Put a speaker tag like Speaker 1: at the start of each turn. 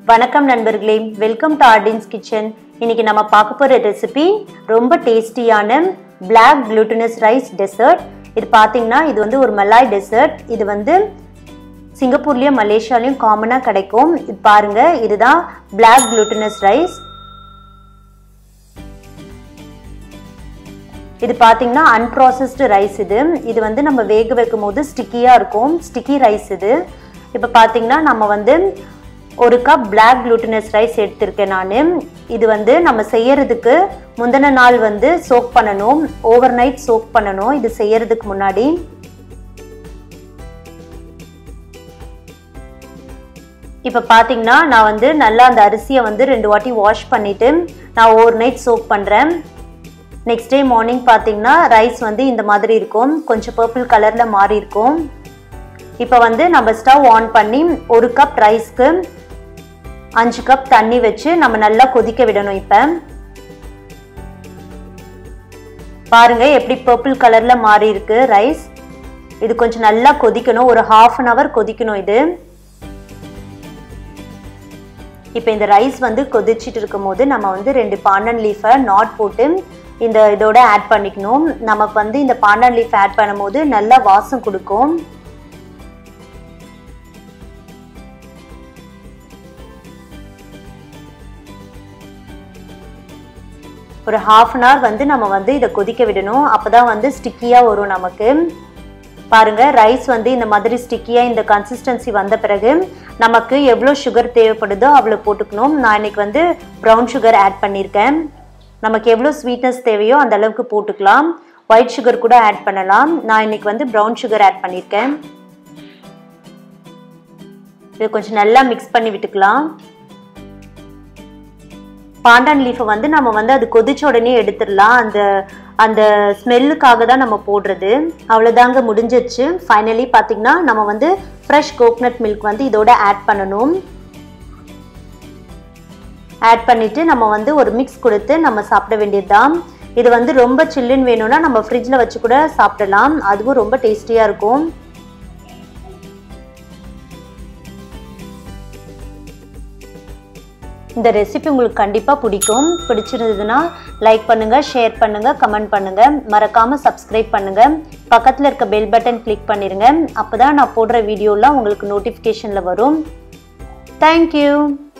Speaker 1: வணக்கம் நண்பர்களே welcome to ஆர்டின்ஸ் kitchen இன்னைக்கு நம்ம பார்க்க போகிற ரெசிபி ரொம்ப டேஸ்டியான பிளாக் glutinous ரைஸ் டெசர்ட் இது பார்த்தீங்கன்னா இது வந்து ஒரு மலாய் டெசர்ட் இது வந்து சிங்கப்பூர்லேயும் மலேசியாலையும் காமனாக கிடைக்கும் இது பாருங்க இதுதான் பிளாக் glutinous ரைஸ் இது பார்த்தீங்கன்னா அன்ப்ராசஸ்டு ரைஸ் இது இது வந்து நம்ம வேக வைக்கும் போது ஸ்டிக்கியாக இருக்கும் ஸ்டிக்கி ரைஸ் இது இப்போ பார்த்தீங்கன்னா நம்ம வந்து ஒரு கப் பிளாக் glutinous ரைஸ் எடுத்திருக்கேன் நான் இது வந்து நம்ம செய்யறதுக்கு முந்தின நாள் வந்து சோக் பண்ணணும் ஓவர் நைட் சோக் பண்ணணும் இது செய்யறதுக்கு முன்னாடி இப்போ பார்த்தீங்கன்னா நான் வந்து நல்லா அந்த அரிசியை வந்து ரெண்டு வாட்டி வாஷ் பண்ணிவிட்டு நான் ஓவர் நைட் சோக் பண்ணுறேன் நெக்ஸ்ட் டே மார்னிங் பார்த்தீங்கன்னா ரைஸ் வந்து இந்த மாதிரி இருக்கும் கொஞ்சம் பர்பிள் கலரில் மாறி இருக்கும் இப்போ வந்து நம்ம ஸ்டவ் ஆன் பண்ணி ஒரு கப் ரைஸ்க்கு அஞ்சு கப் தண்ணி வச்சு நம்ம நல்லா கொதிக்க விடணும் இப்போ பாருங்க எப்படி பர்பிள் கலர்ல மாறி இருக்கு ரைஸ் இது கொஞ்சம் நல்லா கொதிக்கணும் ஒரு ஹாஃப் அன் ஹவர் கொதிக்கணும் இது இப்போ இந்த ரைஸ் வந்து கொதிச்சிட்டு இருக்கும் போது நம்ம வந்து ரெண்டு பாண்டன் லீஃபை நாட் போட்டு இந்த இதோட ஆட் பண்ணிக்கணும் நமக்கு வந்து இந்த பாண்டன் லீஃப் ஆட் பண்ணும்போது நல்லா வாசம் கொடுக்கும் ஒரு ஹாஃப் அன் ஹவர் வந்து நம்ம வந்து இதை கொதிக்க விடணும் அப்பதான் வந்து ஸ்டிக்கியாக வரும் நமக்கு பாருங்க ரைஸ் வந்து இந்த மாதிரி ஸ்டிக்கியாக இந்த கன்சிஸ்டன்சி வந்த பிறகு நமக்கு எவ்வளோ சுகர் தேவைப்படுதோ அவ்வளோ போட்டுக்கணும் நான் இன்னைக்கு வந்து ப்ரௌன் சுகர் ஆட் பண்ணியிருக்கேன் நமக்கு எவ்வளோ ஸ்வீட்னஸ் தேவையோ அந்த அளவுக்கு போட்டுக்கலாம் ஒயிட் சுகர் கூட ஆட் பண்ணலாம் நான் இன்னைக்கு வந்து ப்ரௌன் சுகர் ஆட் பண்ணியிருக்கேன் இது கொஞ்சம் நல்லா மிக்ஸ் பண்ணி விட்டுக்கலாம் பாண்டான் லீஃபை வந்து நம்ம வந்து அது கொதிச்ச உடனே எடுத்துடலாம் அந்த அந்த ஸ்மெல்லுக்காக தான் நம்ம போடுறது அவ்வளோதாங்க முடிஞ்சிருச்சு ஃபைனலி பார்த்தீங்கன்னா நம்ம வந்து ஃப்ரெஷ் கோக்னட் மில்க் வந்து இதோட ஆட் பண்ணணும் ஆட் பண்ணிட்டு நம்ம வந்து ஒரு மிக்ஸ் கொடுத்து நம்ம சாப்பிட வேண்டியதுதான் இது வந்து ரொம்ப சில்லுன்னு வேணும்னா நம்ம ஃப்ரிட்ஜில் வச்சு கூட சாப்பிடலாம் அதுவும் ரொம்ப டேஸ்டியாக இருக்கும் இந்த ரெசிபி உங்களுக்கு கண்டிப்பாக பிடிக்கும் பிடிச்சிருந்ததுன்னா லைக் பண்ணுங்க ஷேர் பண்ணுங்க கமெண்ட் பண்ணுங்க மறக்காம சப்ஸ்கிரைப் பண்ணுங்க பக்கத்தில் இருக்க பெல் பட்டன் கிளிக் பண்ணிருங்க அப்போதான் நான் போடுற வீடியோலாம் உங்களுக்கு நோட்டிஃபிகேஷனில் வரும் தேங்க்யூ